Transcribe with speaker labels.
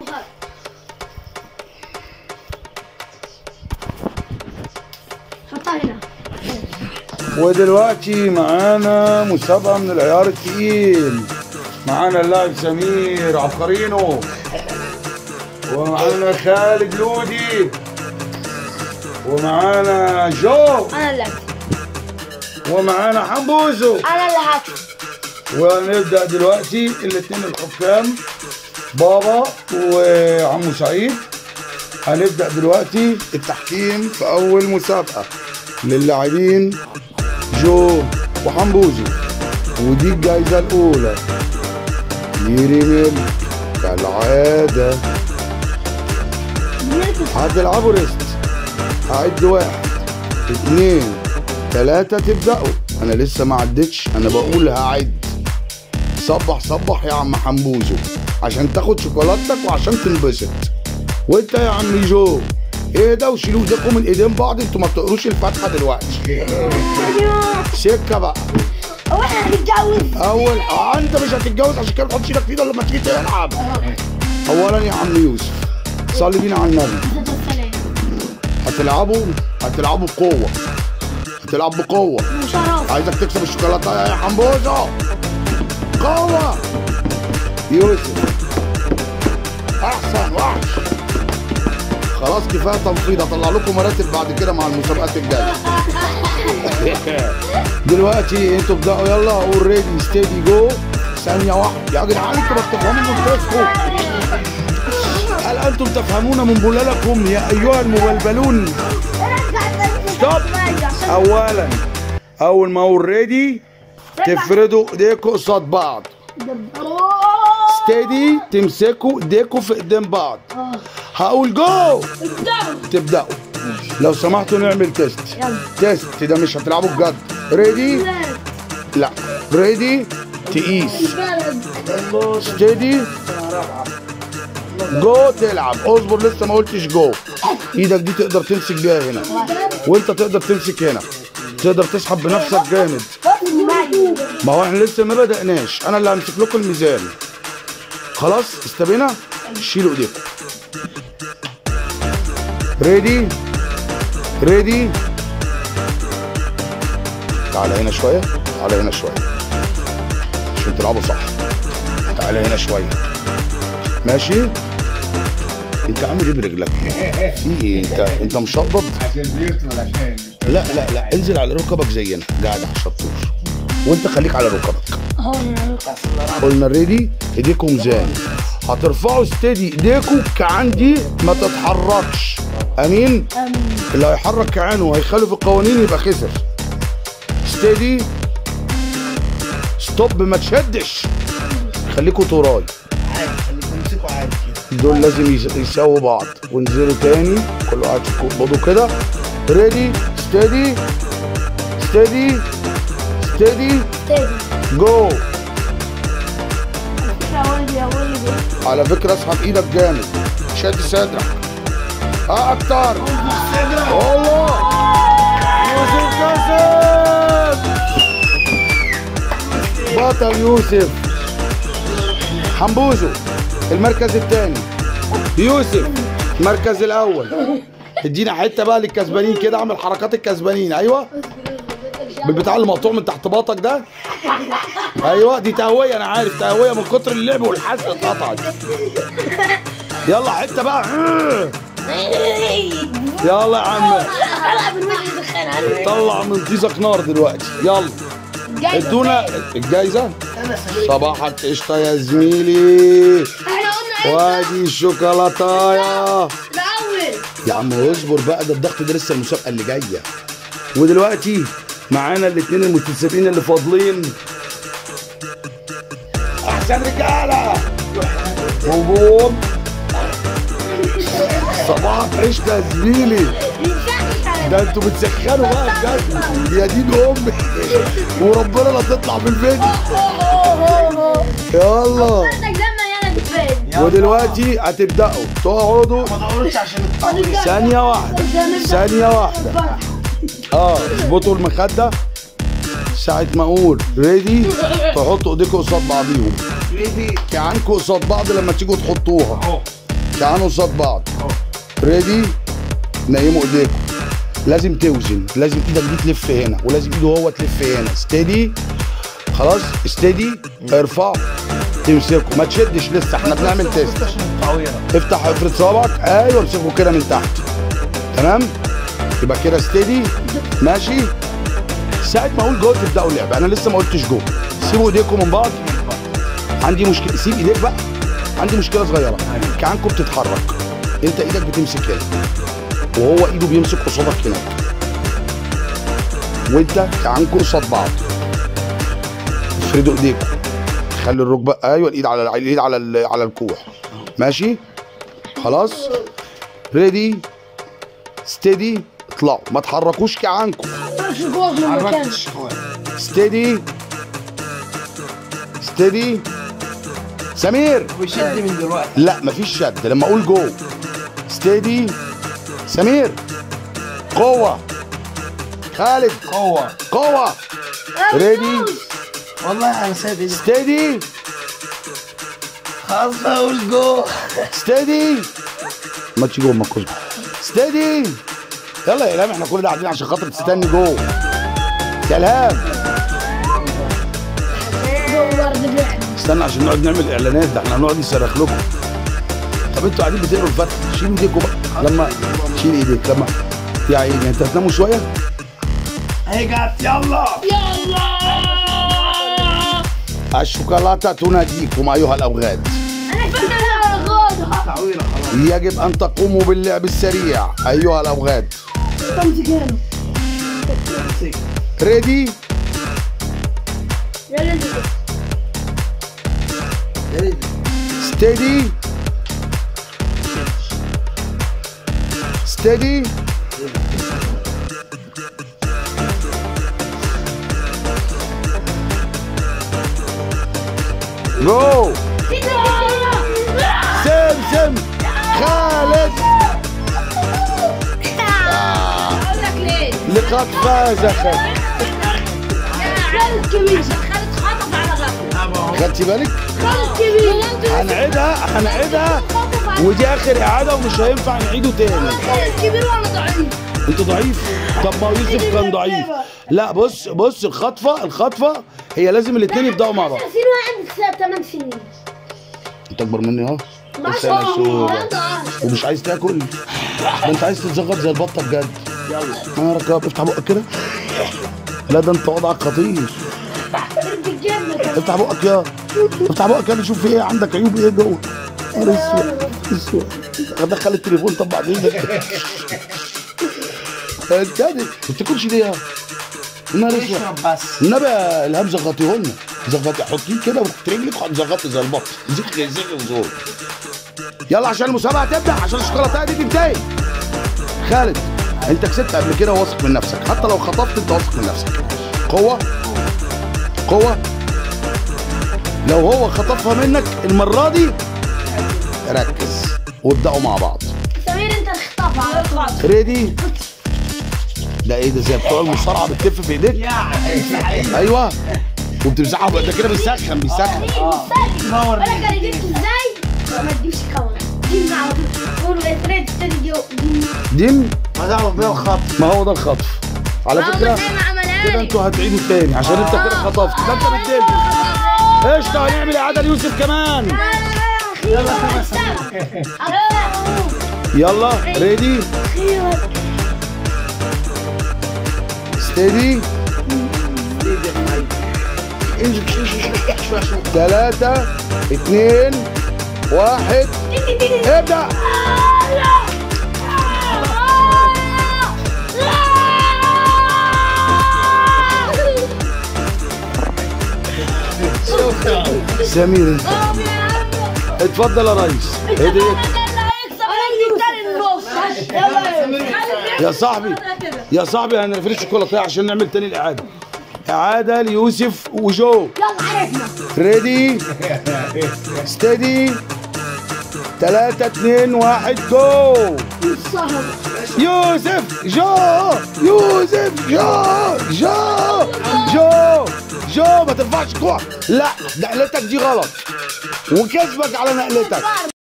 Speaker 1: حطها هنا
Speaker 2: ودلوقتي معانا مسابقة من العيار التقيل معانا اللاعب سمير عبقرينو ومعانا خالد لودي ومعانا جو
Speaker 1: انا اللي
Speaker 2: ومعانا حمبوزو
Speaker 1: انا اللي هكسب
Speaker 2: ونبدأ دلوقتي الاثنين الحكام بابا وعمو سعيد هنبدأ دلوقتي التحكيم في أول مسابقة للاعبين جو وحمبوزي ودي الجايزة الأولى ميري ميل كالعادة هتلعبوا ريست هعد واحد اتنين تلاتة تبدأوا أنا لسه ما عدتش أنا بقول هعد صبح صبح يا عم حمبوزو عشان تاخد شوكولاتتك وعشان تنبسط وانت يا عم جو ايه ده وشيلوا ايديكم من ايدين بعض انتوا ما بتقروش الفاتحه دلوقتي سكه بقى
Speaker 1: هو احنا هنتجوز
Speaker 2: اول اه انت مش هتتجوز عشان كده ما تحطش ايدك في ايدك لما تيجي تلعب اولا يا عم يوسف صلي بينا على النبي هتلعبوا هتلعبوا بقوه هتلعب بقوه
Speaker 1: شرف
Speaker 2: عايزك تكسب الشوكولاته يا حمبوزه قوة يوسف احسن وحش خلاص كفايه تنفيض هطلع لكم مراتب بعد كده مع المسابقات الجايه دلوقتي انتوا ابدأوا يلا قول ريدي ستيدي جو ثانية واحدة يا جدعان انتوا ما بتفهموا من نفسكم هل انتم تفهمون من بلالكم يا ايها المبلبلون ستوب اولا اول ما اقول ريدي تفردوا ايديكم قصاد بعض ستيدي تمسكوا ايديكم في ايدين بعض هقول جو تبداوا لو سمحتوا نعمل تيست تيست ده مش هتلعبوا بجد ريدي لا ريدي تقيس ستيدي جو تلعب اصبر لسه ما قلتش جو ايدك دي تقدر تمسك بيها هنا وانت تقدر تمسك هنا تقدر تسحب بنفسك جامد ما هو احنا لسه ما بدأناش انا اللي همسك لكم الميزان خلاص استبينا شيلوا ايديكم ريدي ريدي تعالى هنا شوية تعالى هنا شوية عشان تلعبوا صح تعالى هنا شوية ماشي انت عامل ايه برجلك في ايه انت انت مشطب
Speaker 3: عشان بيوت ولا عشان
Speaker 2: لا لا لا انزل على ركبك زينا قاعد على الشطور وانت خليك على ركبك قلنا ريدي ايديكم زان هترفعوا ستيدي ايديكم كعندي ما تتحركش امين اللي هيحرك كعانه وهيخالف القوانين يبقى خسر ستيدي ستوب ما تشدش خليكوا طراي دول لازم يس- يساووا بعض وانزلوا تاني كل واحد اقبضوا كده ريدي ستيدي ستيدي ستيدي جو على فكرة اسحب ايدك جامد شد صدرك اه اكتر والله يوسف كسب بطل يوسف حمبوزو المركز الثاني يوسف المركز الاول ادينا حته بقى للكسبانين كده اعمل حركات الكسبانين ايوه بالبتاع اللي مقطوع من تحت باطك ده ايوه دي تهويه انا عارف تهويه من كتر اللعب والحس اتقطعت يلا حته بقى يلا يا عم طلع من طيزك نار دلوقتي يلا ادونا الجايزه صباحك قشطه يا زميلي وادي الشوكولاتايه يا عم اصبر بقى ده الضغط ده لسه المسابقه اللي جايه ودلوقتي معانا الاثنين المتسابقين اللي فاضلين احسن رجاله هجوم صباحك قشطه يا زميلي ده انتوا بتسخنوا بقى بجد يا دين امي وربنا لا تطلع في الفيديو يلا ودلوقتي هتبداوا تقعدوا ثانية واحدة ثانية واحدة اه اظبطوا المخدة ساعة ما اقول ريدي تحطوا ايديكم قصاد بعضيهم كعنكم قصاد بعض لما تيجوا تحطوها تعالوا قصاد بعض ريدي نيموا ايديكم لازم توزن لازم ايدك دي تلف هنا ولازم ايده هو تلف هنا ستيدي خلاص ستيدي ارفع تمسكه ما تشدش لسه احنا بنعمل تيست افتح افرد صوابعك ايوه امسكه كده من تحت تمام يبقى كده ستيدي ماشي ساعة ما اقول جو تبداوا اللعب انا لسه ما قلتش جو سيبوا ايديكم من بعض عندي مشكله سيب ايديك بقى عندي مشكله صغيره كعانكم بتتحرك انت ايدك بتمسك هنا وهو ايده بيمسك قصادك هناك وانت كعانكم قصاد بعض افردوا ايديكم خلي الركبه ايوه الايد على الايد على ال- على الكوع ماشي خلاص ريدي ستيدي اطلعوا ما تحركوش كعانكم
Speaker 1: مش جوه من مكان
Speaker 2: ستيدي ستيدي سمير
Speaker 3: ويشد من دلوقتي
Speaker 2: لا مفيش شد لما اقول جو ستيدي سمير قوة خالد
Speaker 3: قوة
Speaker 2: قوة ريدي
Speaker 3: والله انا سايب ايدي
Speaker 2: ستيدي
Speaker 3: خلاص اقول جو
Speaker 2: ستيدي ما تيجي جوه المكوز ستيدي يلا يا الهام احنا كل ده قاعدين عشان خاطر تستني جوه يا الهام
Speaker 1: جوه برضه لعب
Speaker 2: استنى عشان نقعد نعمل اعلانات ده احنا هنقعد نصرخ لكم طب انتوا قاعدين بتقروا الفتح شيلوا ايديكم بقى لما شيل ايديك لما يا عيني انت هتناموا شويه
Speaker 3: هي جت يلا
Speaker 2: الشوكولاته تناديكم ايها الاوغاد
Speaker 1: انا كنت انا غاضة
Speaker 3: طويلة خلاص
Speaker 2: يجب ان تقوموا باللعب السريع ايها الاوغاد
Speaker 1: امسك هنا
Speaker 2: ريدي
Speaker 1: يلا انت
Speaker 2: ستيدي ستيدي جو سمسم خالد
Speaker 1: اقول لك ليه
Speaker 2: لقد فاز خالد
Speaker 1: خالد كبير خالد خطف على غفله
Speaker 2: خدتي بالك
Speaker 1: خالد كبير
Speaker 2: هنعيدها هنعيدها ودي اخر اعاده ومش هينفع نعيده تاني
Speaker 1: خالد كبير وانا ضعيف
Speaker 2: انت ضعيف طب ما يوسف كان ضعيف لا بص بص الخطفه الخطفه هي لازم الاثنين يبداوا مع بعض
Speaker 1: 10 سنين واحد 8 سنين
Speaker 2: انت اكبر مني اهو
Speaker 1: ما
Speaker 2: بس
Speaker 1: شاء
Speaker 2: انا
Speaker 1: الله
Speaker 2: سودة. ومش عايز تاكل ده انت عايز تتزغط زي البطه بجد
Speaker 3: يلا
Speaker 2: انا ركاب افتح بقك كده لا ده انت وضعك خطير افتح بقك يا افتح بقك يا نشوف في ايه عندك عيوب ايه جوه نهار اسود اسود دخل التليفون طب بعدين انت ما بتاكلش ليه يا نهار اسود
Speaker 3: اشرب بس
Speaker 2: النبي يا الهام زغطيه لنا زغطي حطيه كده وتحت رجلك وهتزغطي زي البط زيك زيك وزور يلا عشان المسابقه تبدا عشان الشوكولاته دي تنتهي خالد انت كسبت قبل كده واثق من نفسك حتى لو خطفت انت واثق من نفسك قوه قوه لو هو خطفها منك المره دي ركز وابداوا مع بعض
Speaker 1: سمير انت اختفى
Speaker 2: ريدي ده ايه ده زي بتوع المصارعه بتلف في ايديك
Speaker 3: يعني
Speaker 2: ايوه وبتمسحها ده كده بيسخن بيسخن
Speaker 3: نور
Speaker 1: ولا كان يجيبك ازاي ما تجيبش كمان دي على طول قول تريد تريد دي
Speaker 2: دم
Speaker 3: ما تعرف بيه الخط
Speaker 2: ما هو ده الخطف على فكره
Speaker 1: زي ما عملها
Speaker 2: كده
Speaker 1: لي
Speaker 2: انتوا هتعيدوا تاني عشان انت كده خطفت ده انت بتدل قشطه هنعمل اعاده ليوسف كمان
Speaker 1: يلا
Speaker 2: يلا ريدي ستيدي ثلاثة اثنين واحد ابدأ سمير اتفضل يا ريس هديت يا صاحبي يا صاحبي هنفرش الشوكولاته عشان نعمل تاني الاعاده اعاده ليوسف وجو
Speaker 1: يلا عرفنا
Speaker 2: ريدي ستيدي ثلاثة اتنين واحد جو
Speaker 1: الصهر
Speaker 2: يوسف جو يوسف جو جو جو جو ما ترفعش كوع لا نقلتك دي غلط وكسبك على نقلتك